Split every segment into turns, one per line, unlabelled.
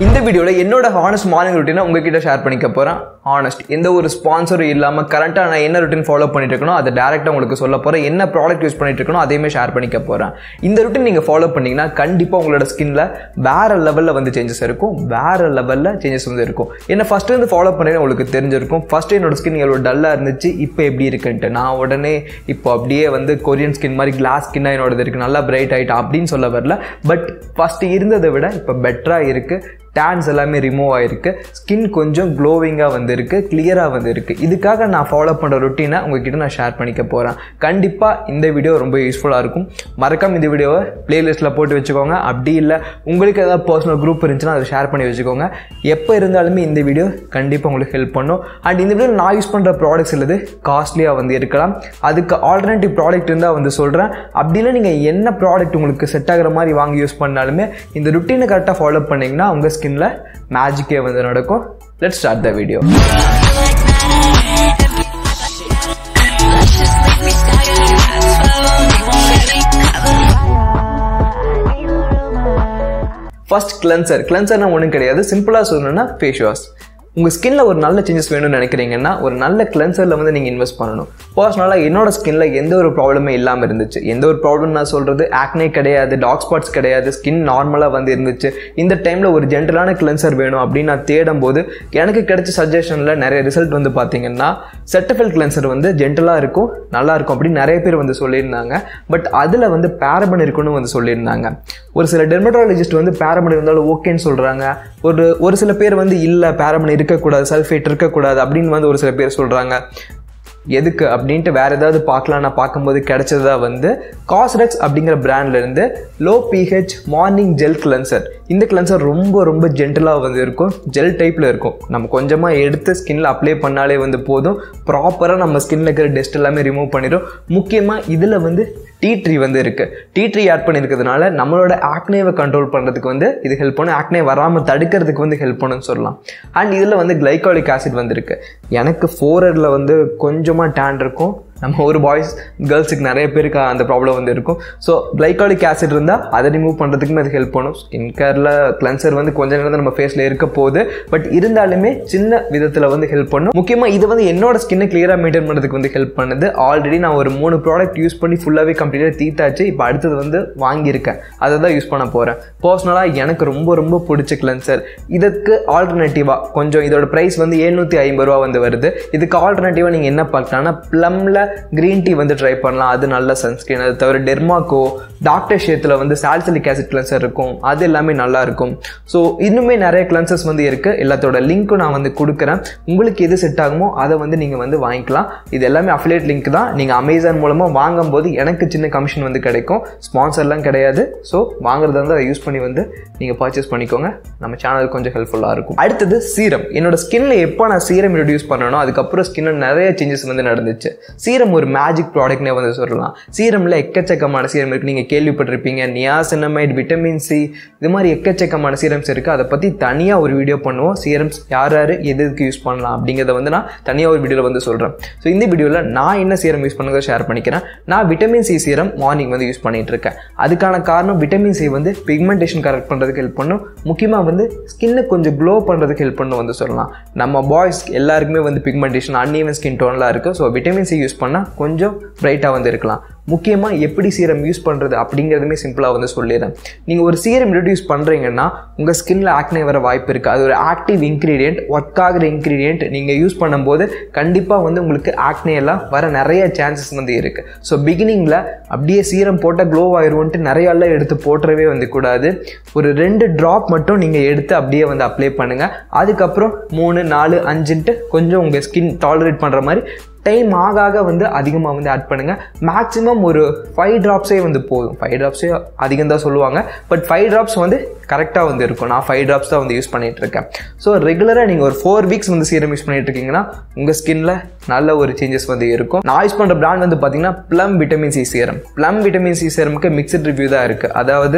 இந்த வீடியோவில் என்னோட ஹானஸ்ட் மார்னிங் ருட்டீனை உங்ககிட்ட ஷேர் பண்ணிக்க போகிறேன் ஹானஸ்ட் எந்த ஒரு ஸ்பான்சரும் இல்லாமல் கரண்ட்டாக நான் என்ன ருட்டீன் ஃபாலோ பண்ணிட்டு இருக்கணும் அதை டேரெக்டாக உங்களுக்கு சொல்ல போகிறேன் என்ன ப்ராடக்ட் யூஸ் பண்ணிட்டு இருக்கணும் அதையுமே ஷேர் பண்ணிக்க போகிறேன் இந்த ருட்டீன் நீங்கள் ஃபாலோ பண்ணீங்கன்னா கண்டிப்பாக உங்களோட ஸ்கின்ல வேற லெவலில் வந்து சேஞ்சஸ் இருக்கும் வேற லெவலில் சேஞ்சஸ் வந்து இருக்கும் என்ன ஃபஸ்ட்டு வந்து ஃபாலோ பண்ணி உங்களுக்கு தெரிஞ்சிருக்கும் ஃபஸ்ட்டு என்னோட ஸ்கின் எவ்வளோ டல்லாக இருந்துச்சு இப்போ எப்படி இருக்குன்ட்டு நான் உடனே இப்போ அப்படியே வந்து கொரியன் ஸ்கின் மாதிரி கிளாஸ் ஸ்கின்னாக என்னோடது இருக்குது நல்லா பிரைட் ஆகிட்டா அப்படின்னு சொல்ல வரல பட் ஃபஸ்ட்டு இருந்ததை விட இப்போ பெட்டராக இருக்குது டேன்ஸ் எல்லாமே ரிமூவ் ஆகிருக்கு ஸ்கின் கொஞ்சம் க்ளோவிங்காக வந்திருக்கு கிளியராக வந்திருக்கு இதுக்காக நான் ஃபாலோ பண்ணுற ருட்டீனை உங்ககிட்ட நான் ஷேர் பண்ணிக்க போகிறேன் கண்டிப்பாக இந்த வீடியோ ரொம்ப யூஸ்ஃபுல்லாக இருக்கும் மறக்காம இந்த வீடியோவை பிளேலிஸ்ட்டில் போட்டு வச்சுக்கோங்க அப்படி இல்லை உங்களுக்கு ஏதாவது பர்சனல் குரூப் இருந்துச்சுன்னா அதை ஷேர் பண்ணி வச்சுக்கோங்க எப்போ இருந்தாலுமே இந்த வீடியோ கண்டிப்பாக உங்களுக்கு ஹெல்ப் பண்ணும் அண்ட் இந்த வீடியோ நான் யூஸ் பண்ணுற ப்ராடக்ட்ஸ் இல்லது காஸ்ட்லியாக வந்து இருக்கலாம் அதுக்கு ஆல்டர்னேட்டிவ் ப்ராடக்ட் இருந்தால் வந்து சொல்கிறேன் அப்படி இல்லை நீங்கள் என்ன ப்ராடக்ட் உங்களுக்கு செட் ஆகிற மாதிரி வாங்கி யூஸ் பண்ணாலுமே இந்த ருட்டீனை கரெக்டாக ஃபாலோ பண்ணிங்கன்னா உங்கள் ஸ்கின்ல மேஜிக்கே வந்து நடக்கும் let start the video first cleanser கிளென்சர்னா ஒன்றும் கிடையாது சிம்பிளாக சொல்லணும்னா ஃபேஸ் வாஷ் உங்கள் ஸ்கின்ல ஒரு நல்ல சேஞ்சஸ் வேணும்னு நினைக்கிறீங்கன்னா ஒரு நல்ல கிளென்சரில் வந்து நீங்கள் இன்வெஸ்ட் பண்ணணும் பர்சனலாக என்னோட ஸ்கின்ல எந்த ஒரு ப்ராப்ளமே இல்லாமல் இருந்துச்சு எந்த ஒரு ப்ராப்ளம் நான் சொல்கிறது ஆக்னே கிடையாது டாக் ஸ்பாட்ஸ் கிடையாது ஸ்கின் நார்மலாக வந்து இருந்துச்சு இந்த டைமில் ஒரு ஜென்டலான கிளென்சர் வேணும் அப்படின்னு நான் தேடும் போது எனக்கு கிடைச்ச சஜஷனில் நிறைய ரிசல்ட் வந்து பார்த்தீங்கன்னா செட்டஃபில் கிளென்சர் வந்து ஜென்டலாக இருக்கும் நல்லா இருக்கும் அப்படின்னு நிறைய பேர் வந்து சொல்லியிருந்தாங்க பட் அதில் வந்து பேரபன் இருக்குன்னு வந்து சொல்லியிருந்தாங்க ஒரு சில டெர்மட்டாலஜிஸ்ட் வந்து பேரபன் இருந்தாலும் ஓகேன்னு சொல்கிறாங்க ஒரு ஒரு சில பேர் வந்து இல்லை பேரபன் இருக்கக்கூடாது சல்ஃபேட் இருக்கக்கூடாது அப்படின்னு வந்து ஒரு சில பேர் சொல்கிறாங்க எதுக்கு அப்படின்ட்டு வேற ஏதாவது பார்க்கலாம் நான் பார்க்கும்போது கிடைச்சதா வந்து காஸ்ரெக்ஸ் அப்படிங்கிற பிராண்ட்ல இருந்து low pH morning gel cleanser இந்த கிளென்சர் ரொம்ப ரொம்ப ஜென்டலாக வந்து இருக்கும் ஜெல் டைப்பில் இருக்கும் நம்ம கொஞ்சமாக எடுத்து ஸ்கின்ல அப்ளை பண்ணாலே வந்து போதும் ப்ராப்பராக நம்ம ஸ்கின்ல இருக்கிற டெஸ்ட் எல்லாமே ரிமூவ் பண்ணிடும் முக்கியமாக இதில் வந்து டீ ட்ரீ வந்து இருக்குது டீ ட்ரீ ஆட் பண்ணியிருக்கிறதுனால நம்மளோட ஆக்னேவை கண்ட்ரோல் பண்ணுறதுக்கு வந்து இது ஹெல்ப் பண்ணும் ஆக்னே வராமல் தடுக்கிறதுக்கு வந்து ஹெல்ப் பண்ணுன்னு சொல்லலாம் அண்ட் இதில் வந்து கிளைகாலிக் ஆசிட் வந்துருக்கு எனக்கு ஃபோரரில் வந்து கொஞ்சமாக டேன் இருக்கும் நம்ம ஒரு பாய்ஸ் கேர்ள்ஸுக்கு நிறைய பேருக்கு அந்த ப்ராப்ளம் வந்து இருக்கும் ஸோ கிளைகாலிக் ஆசிட் இருந்தால் அதை ரிமூவ் பண்ணுறதுக்குமே அது ஹெல்ப் பண்ணும் ஸ்கின் கேரில் கிளென்சர் வந்து கொஞ்ச நேரம் தான் நம்ம ஃபேஸில் இருக்க போகுது பட் இருந்தாலுமே சின்ன விதத்தில் வந்து ஹெல்ப் பண்ணும் முக்கியமாக இது வந்து என்னோட ஸ்கின்னை கிளியராக மெயின்டைன் பண்ணுறதுக்கு வந்து ஹெல்ப் பண்ணுது ஆல்ரெடி நான் ஒரு மூணு ப்ராடக்ட் யூஸ் பண்ணி ஃபுல்லாகவே கம்ப்ளீட்டாக தீத்தாச்சு இப்போ அடுத்தது வந்து வாங்கியிருக்கேன் அதை தான் யூஸ் பண்ண போகிறேன் பர்சனலாக எனக்கு ரொம்ப ரொம்ப பிடிச்ச கிளென்சர் இதுக்கு ஆல்டர்னேட்டிவாக கொஞ்சம் இதோட ப்ரைஸ் வந்து எழுநூற்றி ஐம்பது ரூபா வந்து வருது இதுக்கு ஆல்டர்னேட்டிவாக நீங்கள் என்ன பார்க்கலாம்னா ப்ளம்ல க்ரீன் டீ வந்து ட்ரை பண்ணலாம் அது நல்ல சன்ஸ்கிரீன் அது தவிர டெர்மாக்கோ டாக்டர் ஷேத்தில் வந்து சால்சலிக் ஆசிட் கிளென்சர் இருக்கும் அது எல்லாமே நல்லா இருக்கும் ஸோ இன்னுமே நிறைய கிளென்சர்ஸ் வந்து இருக்குது எல்லாத்தோட லிங்க்கும் நான் வந்து கொடுக்குறேன் உங்களுக்கு எது செட் ஆகுமோ அதை வந்து நீங்கள் வந்து வாங்கிக்கலாம் இது எல்லாமே அஃபிலேட் லிங்க் தான் நீங்கள் அமேசான் மூலமாக வாங்கும்போது எனக்கு சின்ன கமிஷன் வந்து கிடைக்கும் ஸ்பான்சர்லாம் கிடையாது ஸோ வாங்குறதா இருந்தால் அதை யூஸ் பண்ணி வந்து நீங்கள் பர்ச்சேஸ் பண்ணிக்கோங்க நம்ம சேனலுக்கு கொஞ்சம் ஹெல்ப்ஃபுல்லாக இருக்கும் அடுத்தது சீரம் என்னோட ஸ்கின்ல எப்போ நான் சீரம் இன்ட்ரடியூஸ் பண்ணனோ அதுக்கப்புறம் ஸ்கின்ல நிறைய சேஞ்சஸ் வந்து நடந்துச்சு சீரம் ஒரு மேஜிக் ப்ராடக்ட்னே வந்து சொல்லலாம் சீரமில் எக்கச்சக்கமான சீரம் இருக்குது நீங்கள் கேள்விப்பட்டிருப்பீங்க நியாசினமைட் விட்டமின் சி இது மாதிரி எக்கச்சக்கமான சீரம்ஸ் இருக்குது அதை பற்றி தனியாக ஒரு வீடியோ பண்ணுவோம் சீரம்ஸ் யார் யார் எது எதுக்கு யூஸ் பண்ணலாம் அப்படிங்கிறத வந்து நான் தனியாக ஒரு வீடியோவில் வந்து சொல்கிறேன் ஸோ இந்த வீடியோவில் நான் என்ன சீரம் யூஸ் பண்ணுறதை ஷேர் பண்ணிக்கிறேன் நான் விட்டமின் சி சீரம் மார்னிங் வந்து யூஸ் பண்ணிட்டு இருக்கேன் அதுக்கான காரணம் விட்டமின் சி வந்து பிக்மெண்டேஷன் கரெக்ட் பண்ணுறதுக்கு ஹெல்ப் பண்ணும் முக்கியமாக வந்து ஸ்கின்னை கொஞ்சம் க்ளோ பண்ணுறதுக்கு ஹெல்ப் பண்ணும் வந்து சொல்லலாம் நம்ம பாய்ஸ் எல்லாருக்குமே வந்து பிக்மெண்டேஷன் அன்ஈவன் ஸ்கின் டோன்லாம் இருக்குது ஸோ விட்டமின் சி யூஸ் பண்ணால் கொஞ்சம் பிரைட்டாக வந்து இருக்கலாம் முக்கியமாக எப்படி சீரம் யூஸ் பண்ணுறது அப்படிங்கிறதுமே சிம்பிளாக வந்து சொல்லிடுறேன் நீங்கள் ஒரு சீரம் இன்ட்ரடியூஸ் பண்ணுறீங்கன்னா உங்கள் ஸ்கின்ல ஆக்னே வர வாய்ப்பு இருக்குது அது ஒரு ஆக்டிவ் இன்க்ரீடியன்ட் ஒர்க் ஆகிற இன்க்ரீடியன்ட் நீங்கள் யூஸ் பண்ணும்போது கண்டிப்பாக வந்து உங்களுக்கு ஆக்னே எல்லாம் வர நிறைய சான்சஸ் வந்து இருக்குது ஸோ பிகினிங்கில் அப்படியே சீரம் போட்டால் க்ளோ ஆயிடுவோன்ட்டு நிறைய எல்லாம் எடுத்து போட்டுறவே வந்து கூடாது ஒரு ரெண்டு ட்ராப் மட்டும் நீங்கள் எடுத்து அப்படியே வந்து அப்ளை பண்ணுங்கள் அதுக்கப்புறம் மூணு நாலு அஞ்சுன்ட்டு கொஞ்சம் உங்கள் ஸ்கின் டாலரேட் பண்ணுற மாதிரி டைம் ஆக ஆக வந்து அதிகமாக வந்து ஆட் பண்ணுங்கள் மேக்ஸிமம் ஒரு ஃபைவ் ட்ராப்ஸே வந்து போதும் ஃபைவ் ட்ராப்ஸே அதிகம் தான் சொல்லுவாங்க பட் ஃபைவ் ட்ராப்ஸ் வந்து கரெக்டாக வந்து இருக்கும் நான் ஃபைவ் ட்ராப்ஸ் தான் வந்து யூஸ் பண்ணிட்டு இருக்கேன் ஸோ ரெகுலராக நீங்கள் ஒரு ஃபோர் வீக்ஸ் வந்து சீரம் யூஸ் பண்ணிட்டு இருக்கீங்கன்னா உங்கள் ஸ்கின்ல நல்ல ஒரு சேஞ்சஸ் வந்து இருக்கும் நான் யூஸ் பண்ணுற பிராண்ட் வந்து பார்த்தீங்கன்னா Plum vitamin C serum Plum vitamin C சீரமுக்கு மிக்சட் ரிவ்யூ தான் இருக்குது அதாவது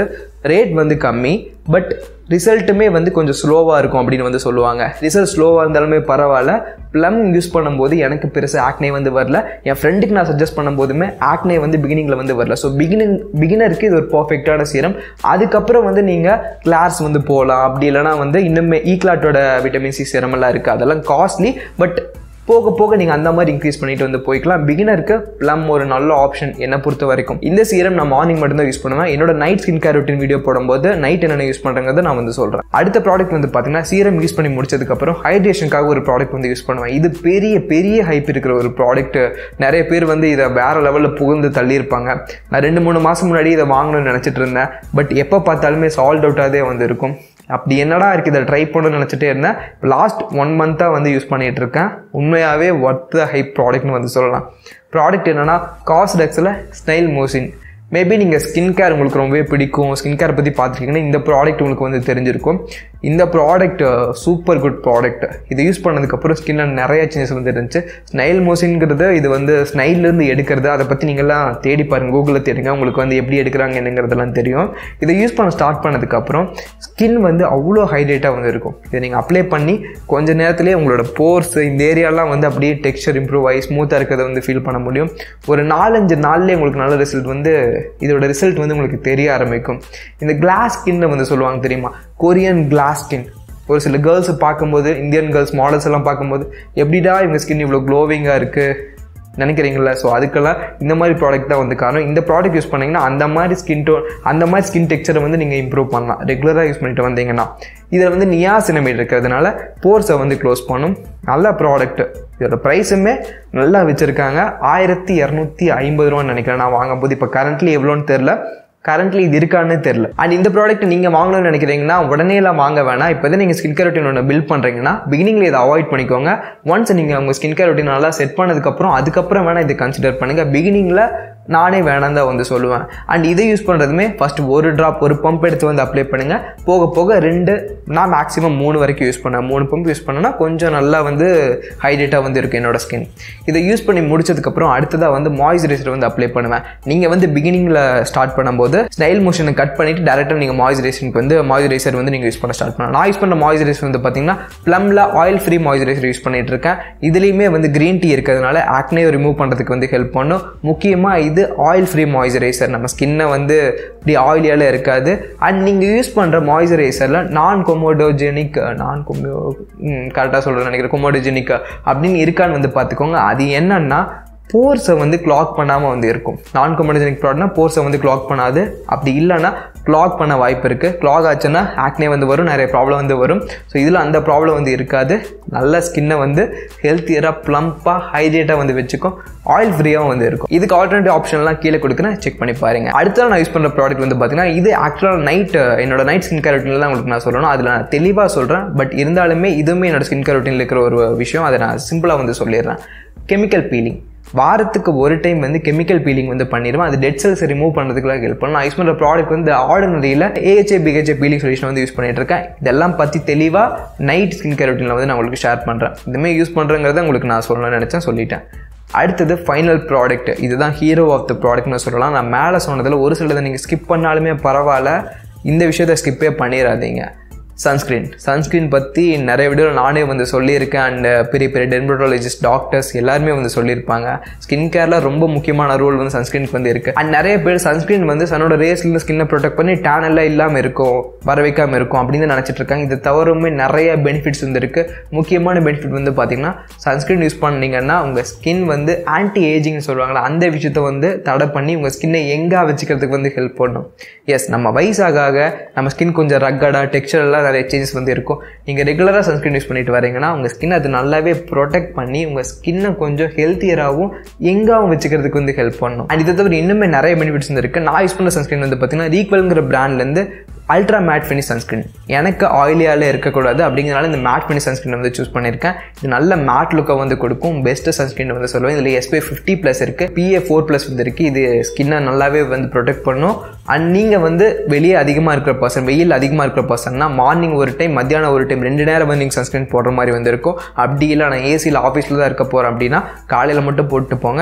ரேட் வந்து கம்மி பட் ரிசல்ட்டுமே வந்து கொஞ்சம் ஸ்லோவாக இருக்கும் அப்படின்னு வந்து சொல்லுவாங்க ரிசல்ட் ஸ்லோவாக இருந்தாலுமே பரவாயில்ல ப்ளம் யூஸ் பண்ணும்போது எனக்கு பெருசாக ஆக்னே வந்து வரல என் ஃப்ரெண்டுக்கு நான் சஜஸ்ட் பண்ணும்போதுமே ஆக்னே வந்து பிகினிங்கில் வந்து வரல ஸோ பிகினிங் பிகினருக்கு இது ஒரு பர்ஃபெக்டான சீரம் அதுக்கப்புறம் வந்து நீங்கள் கிளாஸ் வந்து போகலாம் அப்படி இல்லைனா வந்து இன்னுமே ஈக்லாட்டோட விட்டமின் சி சீரம் எல்லாம் இருக்குது அதெல்லாம் காஸ்ட்லி பட் போக போக நீங்கள் அந்த மாதிரி இன்க்ரீஸ் பண்ணிட்டு வந்து போய்க்கலாம் பிகினருக்கு ப்ளம் ஒரு நல்ல ஆப்ஷன் என்னை பொறுத்த வரைக்கும் இந்த சீரம் நான் மார்னிங் மட்டும் தான் யூஸ் பண்ணுவேன் என்னோட night skin care routine video போடும்போது நைட் என்னென்ன யூஸ் பண்ணுறங்கிறத நான் வந்து சொல்கிறேன் அடுத்த ப்ராடக்ட் வந்து பார்த்தீங்கன்னா சீரம் யூஸ் பண்ணி முடிச்சதுக்கப்புறம் ஹைட்ரேஷனுக்காக ஒரு ப்ராடக்ட் வந்து யூஸ் பண்ணுவேன் இது பெரிய பெரிய ஹைப் இருக்கிற ஒரு ப்ராடக்ட் நிறைய பேர் வந்து இதை வேற லெவலில் புகுந்து தள்ளியிருப்பாங்க நான் ரெண்டு மூணு மாதம் முன்னாடி இதை வாங்கணும்னு நினச்சிட்டு இருந்தேன் பட் எப்போ பார்த்தாலுமே சால்ட் அவுட்டாகவே வந்து இருக்கும் அப்படி என்னடா இருக்குது இதை ட்ரை பண்ணணும்னு நினச்சிட்டே இருந்தேன் லாஸ்ட் ஒன் மந்த்தாக வந்து யூஸ் பண்ணிகிட்டு இருக்கேன் உண்மையாகவே ஒர்த் த ஹைப் ப்ராடக்ட்னு வந்து சொல்லலாம் ப்ராடக்ட் என்னென்னா காஸ்டெக்ஸில் ஸ்னைல் மோசின் மேபி நீங்கள் ஸ்கின் கேர் உங்களுக்கு ரொம்பவே பிடிக்கும் ஸ்கின் கேர் பற்றி பார்த்துருக்கீங்கன்னா இந்த ப்ராடக்ட் உங்களுக்கு வந்து தெரிஞ்சிருக்கும் இந்த ப்ராடக்ட் சூப்பர் குட் ப்ராடக்ட் இது யூஸ் பண்ணதுக்கப்புறம் ஸ்கின்னில் நிறைய சேஞ்சஸ் வந்து இருந்துச்சு ஸ்னைல் மோசின்ங்கிறது இது வந்து ஸ்னைல்லேருந்து எடுக்கிறது அதை பற்றி நீங்கள்லாம் தேடி பாருங்கள் கூகுளில் தேடுங்க உங்களுக்கு வந்து எப்படி எடுக்கிறாங்க என்னங்கிறதெல்லாம் தெரியும் இதை யூஸ் பண்ண ஸ்டார்ட் பண்ணதுக்கப்புறம் ஸ்கின் வந்து அவ்வளோ ஹைட்ரேட்டாக வந்து இருக்கும் இதை நீங்கள் அப்ளை பண்ணி கொஞ்ச நேரத்துலேயே உங்களோட போர்ஸ் இந்த ஏரியாலாம் வந்து அப்படியே டெக்ஸ்சர் இம்ப்ரூவ் ஆகி ஸ்மூத்தாக இருக்கிறத வந்து ஃபீல் பண்ண முடியும் ஒரு நாலஞ்சு நாள்லேயே உங்களுக்கு நல்ல ரிசல்ட் வந்து இதோட ரிசல்ட் வந்து உங்களுக்கு தெரிய ஆரம்பிக்கும் இந்த கிளாஸ் ஸ்கின்னை வந்து சொல்லுவாங்க தெரியுமா கொரியன் கிளாஸ் ஸ்கின் ஒரு சில கேர்ள்ஸை பார்க்கும்போது இந்தியன் கேர்ள்ஸ் மாடல்ஸ் எல்லாம் பார்க்கும்போது எப்படிடா இவங்க ஸ்கின் இவ்வளோ க்ளோவிங்காக இருக்குது நினைக்கிறீங்களா ஸோ அதுக்கெல்லாம் இந்த மாதிரி ப்ராடக்ட் தான் வந்து காரணம் இந்த ப்ராடக்ட் யூஸ் பண்ணிங்கன்னா அந்த மாதிரி ஸ்கின் டோன் அந்த மாதிரி ஸ்கின் டெக்ஸ்சரை வந்து நீங்கள் இம்ப்ரூவ் பண்ணலாம் ரெகுலராக யூஸ் பண்ணிட்டு வந்தீங்கன்னா இதில் வந்து நியாசினமேட் இருக்கிறதுனால போர்ஸை வந்து க்ளோஸ் பண்ணும் நல்ல ப்ராடக்ட் இதோட ப்ரைஸுமே நல்லா வச்சுருக்காங்க ஆயிரத்தி இரநூத்தி ஐம்பது ரூபான்னு நினைக்கிறேன் நான் வாங்கும்போது இப்போ கரண்ட்லி எவ்வளோன்னு தெரில கரண்ட்லி இது இருக்கான்னு தெரில அண்ட் இந்த ப்ராடக்ட் நீங்கள் வாங்கணும்னு நினைக்கிறீங்கன்னா உடனே எல்லாம் வாங்க வேணாம் இப்போ தான் நீங்கள் ஸ்கின் கேர் ரொட்டீன் ஒன்று பில்ட் பண்ணுறீங்கன்னா பிகினிங்கில் இதை அவாய்ட் பண்ணிக்கோங்க ஒன்ஸ் நீங்கள் உங்கள் ஸ்கின் கேர் ரொட்டீன் நல்லா செட் பண்ணதுக்கப்புறம் அதுக்கப்புறம் வேணால் இதை கன்சிடர் பண்ணுங்கள் பிகினிங்கில் நானே வேணாம் தான் வந்து சொல்லுவேன் அண்ட் இதை யூஸ் பண்ணுறதுமே ஃபஸ்ட் ஒரு ட்ராப் ஒரு பம்ப் எடுத்து வந்து அப்ளை பண்ணுங்கள் போக போக ரெண்டு நான் மேக்ஸிமம் மூணு வரைக்கும் யூஸ் பண்ணேன் மூணு பம்ப் யூஸ் பண்ணேன்னா கொஞ்சம் நல்லா வந்து ஹைட்ரேட்டாக வந்து இருக்கும் என்னோட ஸ்கின் இதை யூஸ் பண்ணி முடிச்சதுக்கப்புறம் அடுத்ததாக வந்து மாய்ஸ்சரைசர் வந்து அப்ளை பண்ணுவேன் நீங்கள் வந்து பிகினிங்கில் ஸ்டார்ட் பண்ணும்போது ஸ்டைல் மோஷனை கட் பண்ணிவிட்டு டேரெக்டாக நீங்கள் மாய்ஸ்சரைசருக்கு வந்து மாய்ஸ்சரைசர் வந்து நீங்கள் யூஸ் பண்ண ஸ்டார்ட் பண்ணலாம் நான் யூஸ் பண்ண மாய்ஸ்சரைசர் வந்து பார்த்தீங்கன்னா ப்ளம்ல ஆயில் ஃப்ரீ மாய்ஸ்சரைசர் யூஸ் பண்ணிட்டு இருக்கேன் இதுலேயுமே வந்து க்ரீன் டீ இருக்கிறதுனால ஆக்னே ரிமூவ் பண்ணுறதுக்கு வந்து ஹெல்ப் பண்ணும் முக்கியமாக இது ஆயில் ஃப்ரீ மாய்ஸ்சரைசர் நம்ம ஸ்கின்னை வந்து இப்படி ஆயிலியால் இருக்காது அண்ட் நீங்கள் யூஸ் பண்ணுற மாய்ஸ்சரைசரில் நான் கொமோடோஜெனிக் நான் கொமோ கரெக்டாக சொல்கிறேன் நினைக்கிறேன் கொமோடோஜெனிக் அப்படின்னு இருக்கான்னு வந்து பார்த்துக்கோங்க அது என்னன்னா போர்ஸை வந்து கிளாக் பண்ணாமல் வந்து இருக்கும் நான் கொமோடோஜெனிக் ப்ராடக்ட்னா போர்ஸை வந்து கிளாக் பண்ணாது அப்படி இல்லைன்னா கிளாக் பண்ண வாய்ப்பு இருக்குது கிளாக் ஆச்சுன்னா ஆக்னே வந்து வரும் நிறைய ப்ராப்ளம் வந்து வரும் ஸோ இதில் அந்த ப்ராப்ளம் வந்து இருக்காது நல்ல ஸ்கின்னை வந்து ஹெல்த்தியராக ப்ளம்பாக ஹைட்ரேட்டாக வந்து வச்சுக்கும் ஆயில் ஃப்ரீயாகவும் வந்து இருக்கும் இதுக்கு ஆல்டர்னேட்டிவ் ஆப்ஷன்லாம் கீழே கொடுக்குறேன் செக் பண்ணி பாருங்க அடுத்த நான் யூஸ் பண்ணுற ப்ராடக்ட் வந்து பார்த்தீங்கன்னா இது ஆக்சுவலாக நைட் என்னோட நைட் ஸ்கின் கேர் ரொட்டீனில் தான் உங்களுக்கு நான் சொல்லணும் அதில் நான் தெளிவாக சொல்கிறேன் பட் இருந்தாலுமே இதுவுமே என்னோட ஸ்கின் கேர் ரொட்டீனில் இருக்கிற ஒரு விஷயம் அதை நான் சிம்பிளாக வந்து சொல்லிடுறேன் கெமிக்கல் பீலிங் வாரத்துக்கு ஒரு டைம் வந்து கெமிக்கல் பீலிங் வந்து பண்ணிடுவேன் அது டெட் செல்ஸ் ரிமூவ் பண்ணுறதுக்குலாம் ஹெல்ப் பண்ணும் நான் யூஸ் பண்ணுற ப்ராடக்ட் வந்து ஆர்டினரியில் ஏஹெச்ஏ பிஹெச்ஏ பீலிங் சொல்யூஷன் வந்து யூஸ் பண்ணிட்டு இருக்கேன் இதெல்லாம் பற்றி தெளிவாக நைட் ஸ்கின் கேர் ரொட்டீனில் வந்து நான் உங்களுக்கு ஷேர் பண்ணுறேன் இதுமாதிரி யூஸ் பண்ணுறங்கிறத உங்களுக்கு நான் சொல்லணும்னு நினச்சேன் சொல்லிட்டேன் அடுத்தது ஃபைனல் ப்ராடக்ட் இதுதான் ஹீரோ ஆஃப் த ப்ராடக்ட்னு சொல்லலாம் நான் மேலே சொன்னதில் ஒரு சிலதை நீங்கள் ஸ்கிப் பண்ணாலுமே பரவாயில்ல இந்த விஷயத்தை ஸ்கிப்பே பண்ணிடாதீங்க சன்ஸ்க்ரீன் சன்ஸ்க்ரீன் பற்றி நிறைய வீடியோவில் நானே வந்து சொல்லியிருக்கேன் அண்ட் பெரிய பெரிய டெர்மட்டாலஜிஸ்ட் டாக்டர்ஸ் எல்லாருமே வந்து சொல்லியிருப்பாங்க ஸ்கின் கேரில் ரொம்ப முக்கியமான ரோல் வந்து சன்ஸ்க்ரீனுக்கு வந்து இருக்குது அண்ட் நிறைய பேர் சன்ஸ்க்ரீன் வந்து சன்னோட ரேஸ்லேருந்து ஸ்கின்னை ப்ரொடெக்ட் பண்ணி டேன் எல்லாம் இல்லாமல் இருக்கும் வர வைக்காமல் இருக்கும் அப்படின்னு நினச்சிட்டு இருக்காங்க இது தவிரமே நிறைய பெனிஃபிட்ஸ் வந்து இருக்குது முக்கியமான பெனிஃபிட் வந்து பார்த்தீங்கன்னா சன்ஸ்க்ரீன் யூஸ் பண்ணீங்கன்னா உங்கள் ஸ்கின் வந்து ஆன்டி ஏஜிங்னு சொல்லுவாங்களா அந்த விஷயத்த வந்து தடை பண்ணி உங்கள் ஸ்கின்னை எங்கே வச்சுக்கிறதுக்கு வந்து ஹெல்ப் பண்ணும் எஸ் நம்ம வயசாக ஆக நம்ம ஸ்கின் கொஞ்சம் ரக்கடாக டெக்ஸ்சர் எல்லாம் நிறைய சேஞ்சஸ் வந்து இருக்கும் நீங்கள் ரெகுலராக சன்ஸ்க்ரீன் யூஸ் பண்ணிட்டு வரீங்கன்னா உங்கள் ஸ்கின் அது நல்லாவே ப்ரொடெக்ட் பண்ணி உங்கள் ஸ்கின்னை கொஞ்சம் ஹெல்த்தியராகவும் எங்காவும் வச்சுக்கிறதுக்கு வந்து ஹெல்ப் பண்ணும் அண்ட் இதை தவிர இன்னுமே நிறைய பெனிஃபிட்ஸ் வந்து இருக்குது நான் யூஸ் பண்ண சன்ஸ்க்ரீன் வந்து பார்த்தீங்கன்னா ரீக்வல்ங்கிற பிராண்ட்லேருந்து அல்ட்ரா மேட் ஃபினிஷ் சன்ஸ்க்ரீன் எனக்கு ஆயிலியாலே இருக்கக்கூடாது அப்படிங்கிறனால இந்த மேட் ஃபினிஷ் சன்ஸ்க்ரீன் வந்து சூஸ் பண்ணியிருக்கேன் இது நல்ல மேட் லுக்கை வந்து கொடுக்கும் பெஸ்ட்டு சன்ஸ்க்ரீன் வந்து சொல்லுவேன் இதில் எஸ்பி ஃபிஃப்டி ப்ளஸ் இருக்குது பிஏ ஃபோர் ப்ளஸ் வந்து இருக்குது இது ஸ்கின்னை நல்லாவே வந்து ப்ரொடெக்ட் பண்ணும் அண்ட் நீங்கள் வந்து வெளியே அதிகமாக இருக்கிற பர்சன் வெயில் அதிகமாக இருக்கிற பர்சன்னா மார்னிங் ஒரு டைம் மத்தியானம் ஒரு டைம் ரெண்டு நேரம் வந்து நீங்கள் சன்ஸ்க்ரீன் போடுற மாதிரி வந்து இருக்கும் அப்படி இல்லை நான் ஏசியில் ஆஃபீஸில் தான் இருக்க போகிறேன் அப்படின்னா காலையில் மட்டும் போட்டு போங்க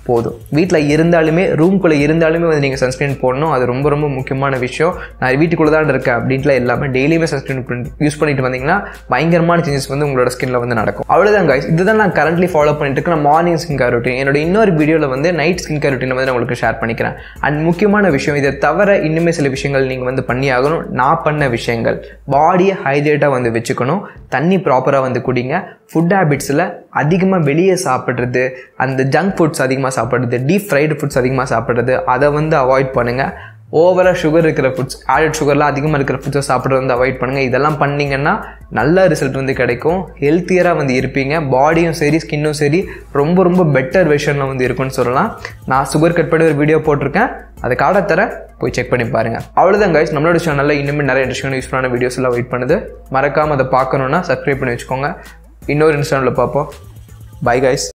போதும் வீட்டில் இருந்தாலுமே ரூம்குள்ளே இருந்தாலுமே வந்து நீங்கள் சன்ஸ்க்ரீன் போடணும் அது ரொம்ப ரொம்ப முக்கியமான விஷயம் நான் வீட்டுக்குள்ளே தான் இருக்கேன் அப்படின்ட்டுலாம் எல்லாமே டெய்லியுமே சன்ஸ்க்ரீன் யூஸ் பண்ணிட்டு வந்தீங்கன்னா பயங்கரமான சேஞ்சஸ் வந்து உங்களோட ஸ்கின்ல வந்து நடக்கும் அவ்வளோதான் guys இதுதான் நான் கரண்ட்லி ஃபாலோ பண்ணிட்டு இருக்கேன் நான் மார்னிங் ஸ்கின் கேர் ரொட்டீன் என்னோட இன்னொரு வீடியோவில் வந்து நைட் ஸ்கின் கேர் ரொட்டீன் வந்து நான் உங்களுக்கு ஷேர் பண்ணிக்கிறேன் அண்ட் முக்கியமான விஷயம் இதை தவிர இன்னுமே சில விஷயங்கள் நீங்கள் வந்து பண்ணி ஆகணும் நான் பண்ண விஷயங்கள் பாடியை ஹைட்ரேட்டாக வந்து வச்சுக்கணும் தண்ணி ப்ராப்பராக வந்து குடிங்க ஃபுட் ஹேபிட்ஸில் அதிகமாக வெளியே சாப்பிட்றது அந்த ஜங்க் ஃபுட்ஸ் அதிகமாக சாப்பிட்றது டீப் ஃப்ரைடு ஃபுட்ஸ் அதிகமாக சாப்பிட்றது அதை வந்து அவாய்ட் பண்ணுங்கள் ஓவராக சுகர் இருக்கிற ஃபுட்ஸ் ஆடட் சுகர்லாம் அதிகமாக இருக்கிற ஃபுட்ஸை சாப்பிட்றது வந்து அவாய்ட் பண்ணுங்கள் இதெல்லாம் பண்ணிங்கன்னா நல்ல ரிசல்ட் வந்து கிடைக்கும் ஹெல்த்தியராக வந்து இருப்பீங்க பாடியும் சரி ஸ்கின்னும் சரி ரொம்ப ரொம்ப பெட்டர் வெர்ஷனில் வந்து இருக்கும்னு சொல்லலாம் நான் சுகர் கட் பண்ணி ஒரு வீடியோ போட்டிருக்கேன் அதை கார்டை தர போய் செக் பண்ணி பாருங்கள் அவ்வளோதான் கைஸ் நம்மளோட சேனலில் இன்னுமே நிறைய இன்ட்ரெஸ்டான யூஸ்ஃபுல்லான வீடியோஸ் எல்லாம் வெயிட் பண்ணுது மறக்காமல் அதை பார்க்கணுன்னா சப்ஸ்கிரைப் பண்ணி வச்சுக்கோங்க இன்னொரு இன்ஸ்டானில் பார்ப்போம் பை கைஸ்